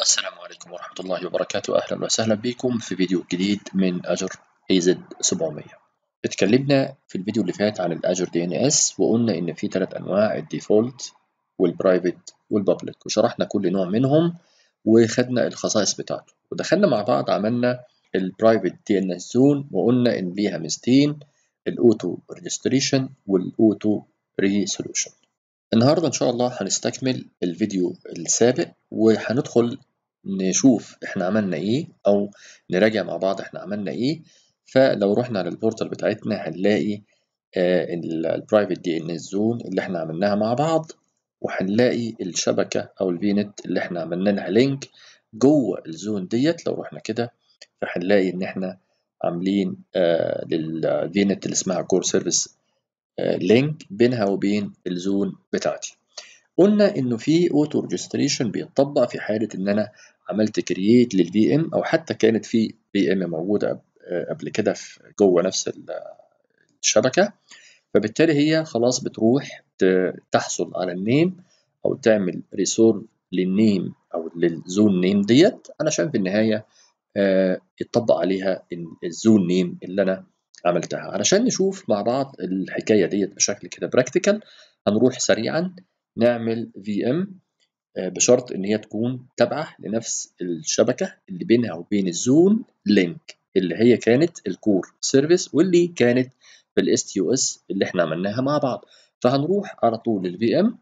السلام عليكم ورحمة الله وبركاته أهلا وسهلا بكم في فيديو جديد من أجر AZ 700 اتكلمنا في الفيديو اللي فات عن الأجر دي ان اس وقلنا إن في ثلاث أنواع الديفولت والبرايفت والبابليك وشرحنا كل نوع منهم وخدنا الخصائص بتاعته ودخلنا مع بعض عملنا البرايفت دي ان اس زون وقلنا إن ليها ميزتين الأوتو ريجستريشن والأوتو ريسولوشن النهارده إن شاء الله هنستكمل الفيديو السابق وهندخل نشوف إحنا عملنا إيه أو نراجع مع بعض إحنا عملنا إيه فلو رحنا على البورتال بتاعتنا هنلاقي البرايفت دي ان اس زون اللي إحنا عملناها مع بعض وهنلاقي الشبكة أو الفينت اللي إحنا عملنا لها لينك جوه الزون ديت لو رحنا كده فهنلاقي إن إحنا عاملين آه للفينت اللي اسمها كور سيرفيس لينك بينها وبين الزون بتاعتي قلنا انه في اوتو ريجستريشن بيتطبق في حاله ان انا عملت كرييت للفي ام او حتى كانت في في ام موجوده قبل كده جوه نفس الشبكه فبالتالي هي خلاص بتروح تحصل على النيم او تعمل ريسورف للنيم او للزون نيم ديت علشان في النهايه يتطبق عليها الزون نيم اللي انا عملتها علشان نشوف مع بعض الحكايه ديت بشكل كده براكتيكال هنروح سريعا نعمل في ام بشرط ان هي تكون تابعه لنفس الشبكه اللي بينها وبين الزون لينك اللي هي كانت الكور سيرفيس واللي كانت بالاس تي او اس اللي احنا عملناها مع بعض فهنروح على طول للفي ام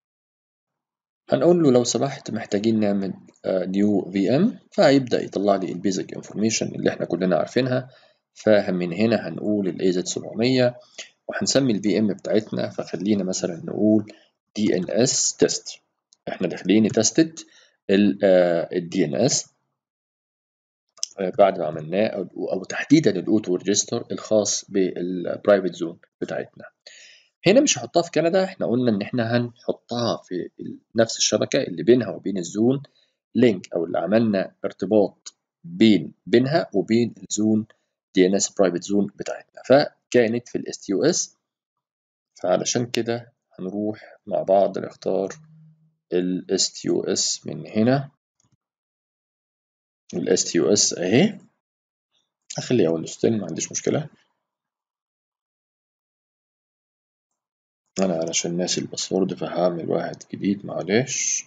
هنقول له لو سمحت محتاجين نعمل نيو في ام فهيبدا يطلع لي البيزك انفورميشن اللي احنا كلنا عارفينها فمن هنا هنقول الاي زد 700 وهنسمي الفي ام بتاعتنا فخلينا مثلا نقول دي ان اس تيست احنا داخلين تستد الدي ان اس بعد ما عملناه او, أو تحديدا الاوتو ريجستر الخاص بالبرايفت زون بتاعتنا هنا مش هحطها في كندا احنا قلنا ان احنا هنحطها في نفس الشبكه اللي بينها وبين الزون لينك او اللي عملنا ارتباط بين بينها وبين الزون دي ان اس برايفت زون بتاعتنا فكانت في الاس تي او اس فعلشان كده هنروح مع بعض نختار ال STOS من هنا ال STOS اهي اخليها اول ستيل ما عنديش مشكلة انا علشان ناسي الباسورد فهعمل واحد جديد معلش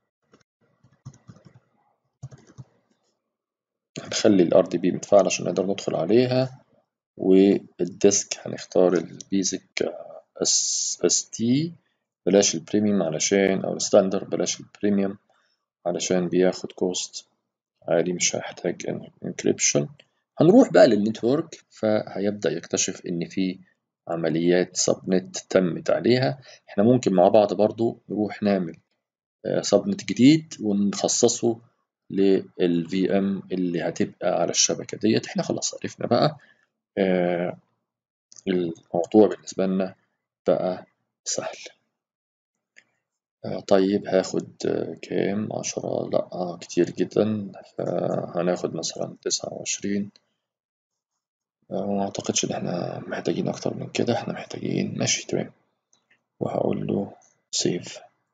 هنخلي الار دي بي متفعل عشان نقدر ندخل عليها والديسك هنختار البيزك اس اس تي بلاش البريميوم علشان او الستاندر بلاش البريميوم علشان بياخد كوست عالي مش هيحتاج انكريبشن هنروح بقى للنتورك فهيبدأ يكتشف ان في عمليات سبنت تمت عليها احنا ممكن مع بعض برضو نروح نعمل سبنت جديد ونخصصه للفي ام اللي هتبقى على الشبكة ديت احنا خلاص عرفنا بقى آه الموضوع بالنسبة لنا بقى سهل طيب هاخد كام عشرة لأ كتير جدا فهناخد مثلا تسعة وعشرين وما أعتقدش إن إحنا محتاجين أكتر من كده إحنا محتاجين ماشي تمام وهقول له سيف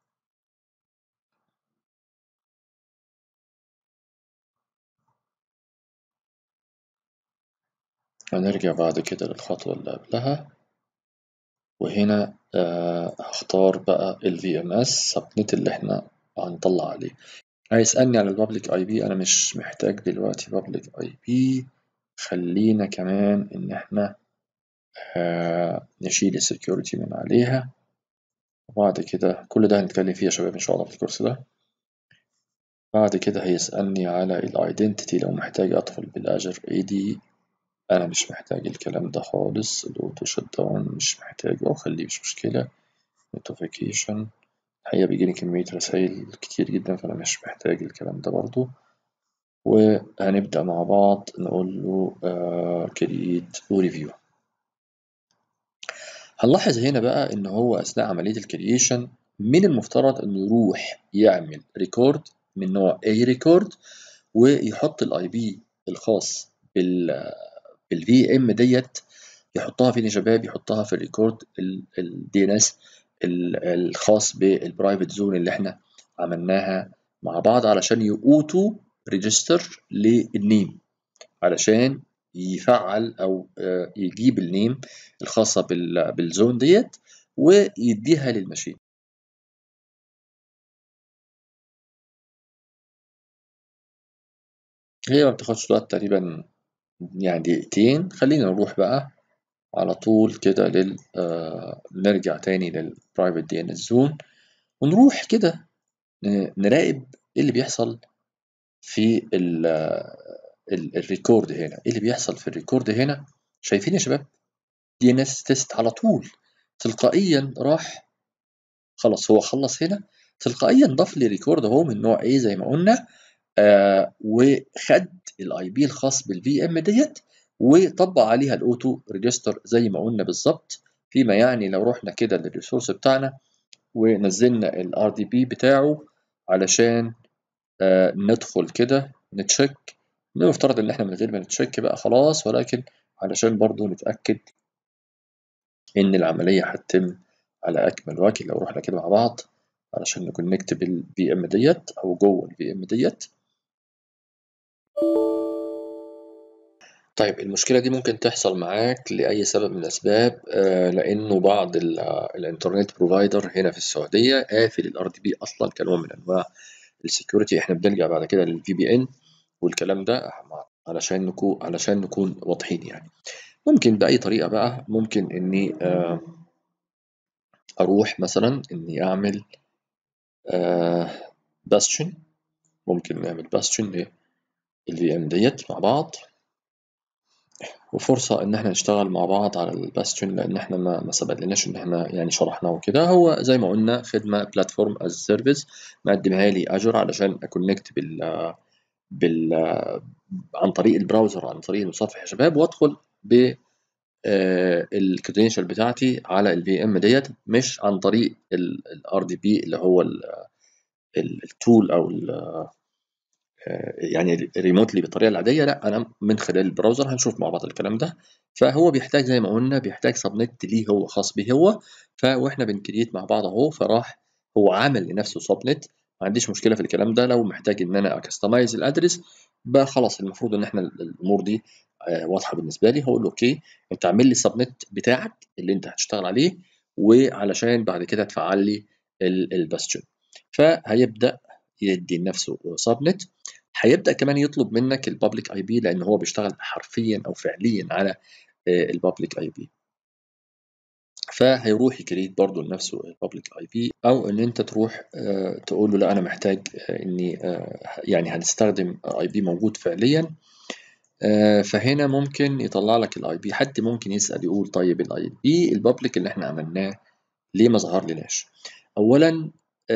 هنرجع بعد كده للخطوة اللي قبلها وهنا آه هختار بقى ال VMS subnet اللي احنا هنطلع عليه هيسألني على البابليك اي بي انا مش محتاج دلوقتي بابليك اي بي خلينا كمان ان احنا آه نشيل السكيورتي من عليها وبعد كده كل ده هنتكلم فيه يا شباب ان شاء الله في الكورس ده بعد كده هيسألني على الايدنتيتي لو محتاج ادخل بالاجر اي دي انا مش محتاج الكلام ده خالص الاوتو شت داون مش محتاجه خليه مش مشكله نوتيفيكيشن الحقيقه بيجيلي كميه رسائل كتير جدا فانا مش محتاج الكلام ده برضو وهنبدا مع بعض نقول له كرييت وريفيو هنلاحظ هنا بقى ان هو اثناء عمليه الكرييشن من المفترض انه يروح يعمل ريكورد من نوع اي ريكورد ويحط الاي بي الخاص بال الفي ام ديت يحطها فين يا شباب يحطها في الريكورد الدي ان اس الخاص بالبرايفت زون اللي احنا عملناها مع بعض علشان يأوتو ريجستر للنيم علشان يفعل او يجيب النيم الخاصه بالزون ديت ويديها للماشين هي ما بتاخدش وقت تقريبا يعني دقيقتين خلينا نروح بقى على طول كده لل آه نرجع تاني للبرايفت دي ان زون ونروح كده نراقب ايه اللي بيحصل في ال الريكورد هنا ايه اللي بيحصل في الريكورد هنا شايفين يا شباب دي ان اس تيست على طول تلقائيا راح خلاص هو خلص هنا تلقائيا ضاف لي ريكورد اهو من نوع ايه زي ما قلنا آه وخد الاي بي الخاص بالفي ام ديت وطبق عليها الاوتو ريجستر زي ما قلنا بالظبط فيما يعني لو رحنا كده للريسورس بتاعنا ونزلنا الار دي بي بتاعه علشان آه ندخل كده نتشيك نفترض ان احنا من غير ما نتشيك بقى خلاص ولكن علشان برضو نتاكد ان العمليه هتتم على اكمل وجه لو رحنا كده مع بعض علشان نكون نكتب الفي ام ديت او جوه الفي ام ديت طيب المشكلة دي ممكن تحصل معاك لأي سبب من الأسباب آه لأنه بعض الإنترنت بروفايدر هنا في السعودية قافل الار دي بي أصلا كنوع من أنواع السكيورتي إحنا بنلجأ بعد كده للفي بي إن والكلام ده علشان نكون علشان نكون واضحين يعني ممكن بأي طريقة بقى ممكن إني آه أروح مثلا إني أعمل آه باستشن ممكن نعمل باستشن للفي ام ديت مع بعض وفرصة إن إحنا نشتغل مع بعض على الباستشن لأن إحنا ما ما سبقلناش إن إحنا يعني شرحناه وكده هو زي ما قلنا خدمة بلاتفورم از سيرفيس مقدمها لي أجر علشان أكونكت بال بال عن طريق البراوزر عن طريق المتصفح يا شباب وأدخل ب الكريدنشال بتاعتي على الفي ام ديت مش عن طريق الار دي بي اللي هو التول او يعني ريموتلي بالطريقه العاديه لا انا من خلال البراوزر هنشوف مع بعض الكلام ده فهو بيحتاج زي ما قلنا بيحتاج سبنت ليه هو خاص بيه هو فاحنا بنكريت مع بعض اهو فراح هو عامل لنفسه سبنت ما عنديش مشكله في الكلام ده لو محتاج ان انا اكستمايز الادرس بقى خلاص المفروض ان احنا الامور دي واضحه بالنسبه لي هقول له اوكي انت اعمل لي السبنت بتاعك اللي انت هتشتغل عليه وعلشان بعد كده تفعل لي الباستشن فهيبدا يدي لنفسه سبنت هيبدا كمان يطلب منك البابليك اي بي لان هو بيشتغل حرفيا او فعليا على البابليك اي بي فهيروح يكريت برضه لنفسه البابليك اي بي او ان انت تروح تقول له لا انا محتاج اني يعني هنستخدم اي بي موجود فعليا فهنا ممكن يطلع لك الاي بي حد ممكن يسال يقول طيب الاي بي البابليك اللي احنا عملناه ليه ما ظهر لناش اولا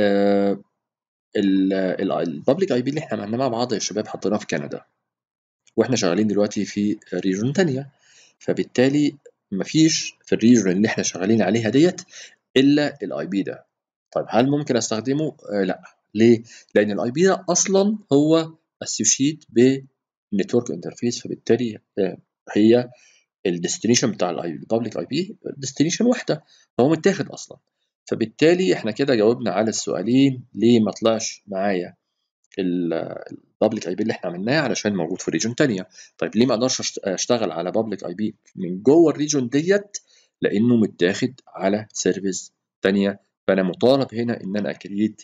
البابليك اي بي اللي احنا عملناه مع بعض يا شباب حطيناه في كندا واحنا شغالين دلوقتي في ريجون تانية فبالتالي مفيش في الريجون اللي احنا شغالين عليها ديت الا الاي بي ده طيب هل ممكن استخدمه آه لا ليه لان الاي بي ده اصلا هو اسوشيت بنتورك انترفيس فبالتالي آه هي الديستنيشن بتاع البابليك اي بي ديستنيشن واحده فهو متاخد اصلا فبالتالي احنا كده جاوبنا على السؤالين ليه ما طلعش معايا البابليك اي بي اللي احنا عملناه علشان موجود في ريجون تانية طيب ليه ما اقدرش اشتغل على بابليك اي بي من جوه الريجون ديت لانه متاخد على سيرفيس تانية فانا مطالب هنا ان انا اكريت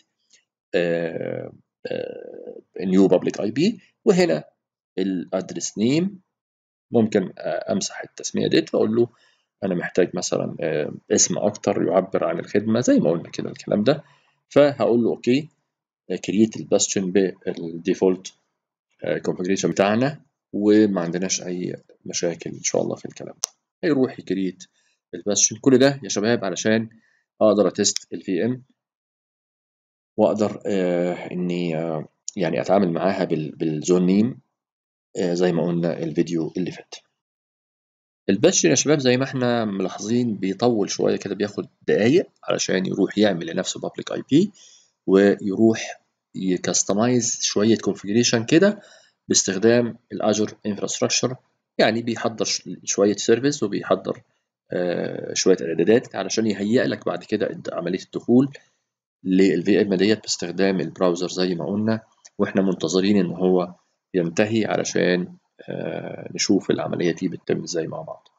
نيو بابليك اي بي وهنا الادرس نيم ممكن امسح التسميه ديت واقول له انا محتاج مثلا اسم اكتر يعبر عن الخدمه زي ما قلنا كده الكلام ده فهقول له اوكي كرييت الباستشن بالديفولت كونفجريشن بتاعنا وما عندناش اي مشاكل ان شاء الله في الكلام ده هيروح يكريت الباستشن كل ده يا شباب علشان اقدر اتست الفي ام واقدر آه اني آه يعني اتعامل معاها بالزون نيم آه زي ما قلنا الفيديو اللي فات الباستشن يا شباب زي ما احنا ملاحظين بيطول شويه كده بياخد دقايق علشان يروح يعمل لنفسه بابليك اي بي ويروح يكستمايز شويه كونفيجريشن كده باستخدام الاجر انفراستراكشر يعني بيحضر شويه سيرفيس وبيحضر آه شويه اعدادات علشان يهيئ لك بعد كده عمليه الدخول للفي ام ديت باستخدام البراوزر زي ما قلنا واحنا منتظرين ان هو ينتهي علشان نشوف العملية دي بتتم ازاي مع بعض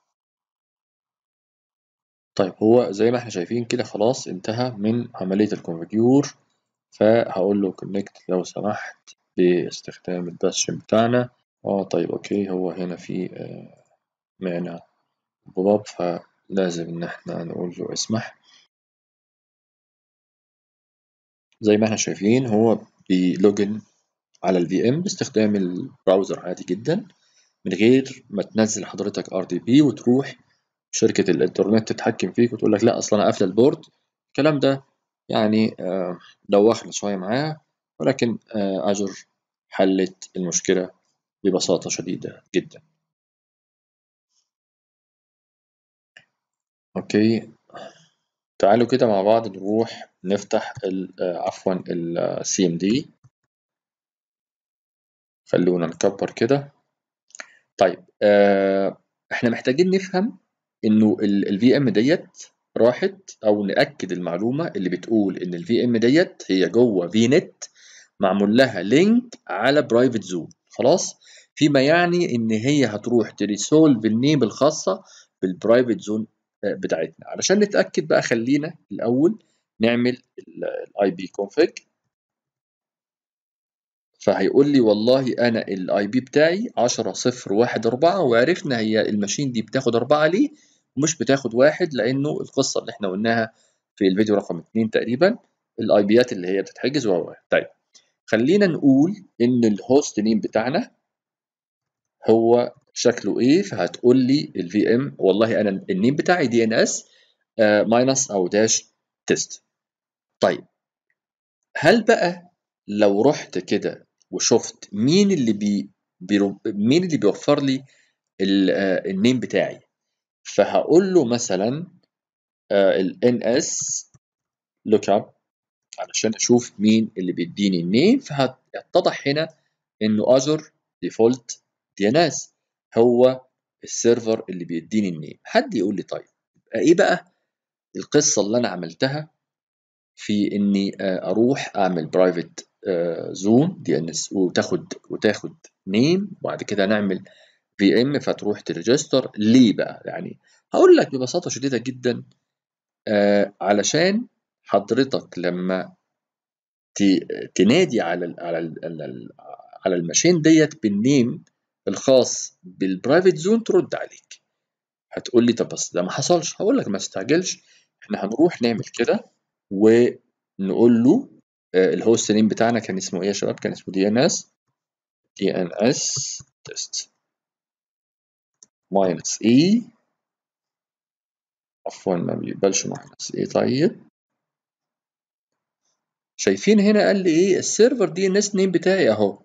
طيب هو زي ما احنا شايفين كده خلاص انتهى من عملية الكونفيجور فهقول له كونكت لو سمحت باستخدام الباسشن بتاعنا اه طيب اوكي هو هنا في آه مانع بوب فلازم ان احنا نقول له اسمح زي ما احنا شايفين هو بيلوجن على الفي ام باستخدام البراوزر عادي جدا من غير ما تنزل حضرتك ار دي بي وتروح شركة الانترنت تتحكم فيك وتقول لك لا اصلا انا قافله البورد الكلام ده يعني آه دوخنا شوية معاه ولكن آه اجر حلت المشكلة ببساطة شديدة جدا اوكي تعالوا كده مع بعض نروح نفتح عفوا السي ام دي خلونا نكبر كده طيب آه احنا محتاجين نفهم انه الفي ام ديت راحت او ناكد المعلومه اللي بتقول ان الفي ام ديت هي جوه في نت معمول لها لينك على برايفت زون خلاص فيما يعني ان هي هتروح تريسولف النيم الخاصه بالبرايفت زون بتاعتنا علشان نتاكد بقى خلينا الاول نعمل الاي بي كونفيج فهيقول لي والله انا الاي بي بتاعي 10014 وعرفنا هي الماشين دي بتاخد 4 ليه ومش بتاخد واحد لانه القصه اللي احنا قلناها في الفيديو رقم 2 تقريبا الاي بيات اللي هي بتتحجز و طيب خلينا نقول ان الهوست نيم بتاعنا هو شكله ايه فهتقول لي الفي ام والله انا النيم بتاعي دي ان اس ماينس او داش تيست طيب هل بقى لو رحت كده وشفت مين اللي بي بيرو... مين اللي بيوفر لي النيم بتاعي فهقول له مثلا ال ns lookup علشان اشوف مين اللي بيديني النيم فهيتضح هنا انه اجر ديفولت دي ان اس هو السيرفر اللي بيديني النيم حد يقول لي طيب ايه بقى القصه اللي انا عملتها في اني اروح اعمل برايفت زون دي ان اس وتاخد وتاخد نيم وبعد كده نعمل في ام فتروح تريجستر ليه بقى يعني هقول لك ببساطه شديده جدا آه علشان حضرتك لما تنادي على ال على ال على الماشين ديت بالنيم الخاص بالبرايفت زون ترد عليك هتقول لي طب بس ده ما حصلش هقول لك ما تستعجلش احنا هنروح نعمل كده ونقول له آه الهوست نيم بتاعنا كان اسمه ايه يا شباب كان اسمه دي ان اس دي ان اس تيست ماينس اي عفوا ما بيقبلش ماينس اي طيب شايفين هنا قال لي ايه السيرفر دي ان اس نيم بتاعي اهو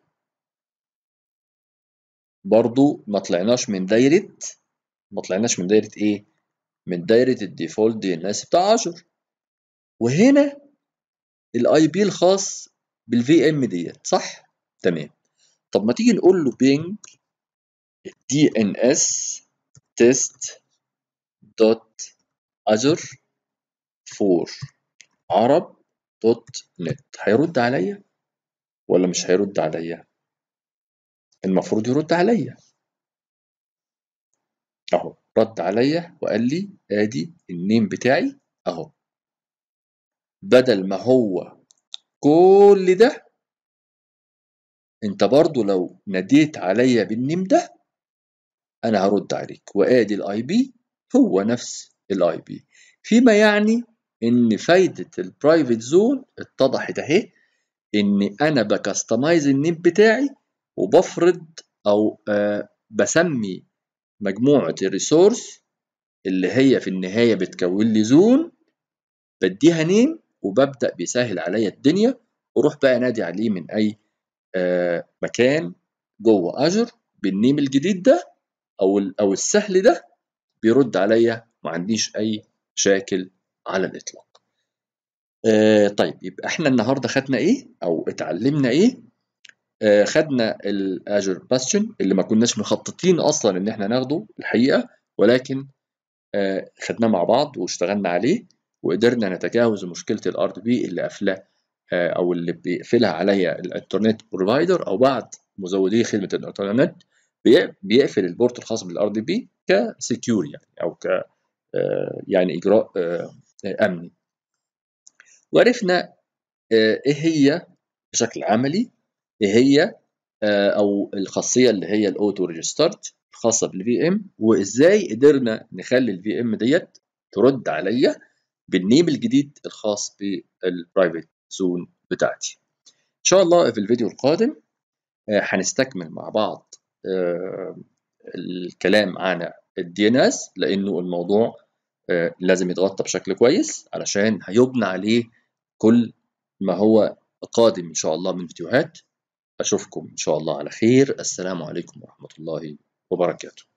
برضو ما طلعناش من دايرة ما طلعناش من دايرة ايه من دايرة الديفولت دي ان اس بتاع اجر وهنا الاي بي الخاص بالفي ام ديت صح تمام طب ما تيجي نقول له بينج دي ان اس تيست دوت اجر فور عرب دوت نت هيرد عليا ولا مش هيرد عليا المفروض يرد عليا اهو رد عليا وقال لي ادي النيم بتاعي اهو بدل ما هو كل ده انت برضو لو ناديت عليا بالنيم ده انا هرد عليك وادي الاي بي هو نفس الاي بي فيما يعني ان فايده البرايفت زون اتضحت اهي ان انا بكستمايز النيم بتاعي وبفرض او آه بسمي مجموعه الريسورس اللي هي في النهايه بتكون لي زون بديها نيم وببدا بيسهل عليا الدنيا واروح بقى انادي عليه من اي آه مكان جوه اجر بالنيم الجديد ده او او السهل ده بيرد عليا ما عنديش اي مشاكل على الاطلاق آه طيب يبقى احنا النهارده خدنا ايه او اتعلمنا ايه آه خدنا الاجر باستشن اللي ما كناش مخططين اصلا ان احنا ناخده الحقيقه ولكن آه خدناه مع بعض واشتغلنا عليه وقدرنا نتجاوز مشكله الار دي بي اللي قافله او اللي بيقفلها عليا الانترنت بروفايدر او بعض مزودي خدمه الانترنت بيقفل البورت الخاص بالار دي بي كسكيور يعني او ك يعني اجراء امني وعرفنا ايه هي بشكل عملي ايه هي او الخاصيه اللي هي الاوتو ريجسترت الخاصه بالفي ام وازاي قدرنا نخلي الفي ام ديت ترد عليا بالنيم الجديد الخاص بالبرايفت زون بتاعتي ان شاء الله في الفيديو القادم هنستكمل مع بعض الكلام عن الدي ان اس لانه الموضوع لازم يتغطى بشكل كويس علشان هيبنى عليه كل ما هو قادم ان شاء الله من فيديوهات اشوفكم ان شاء الله على خير السلام عليكم ورحمه الله وبركاته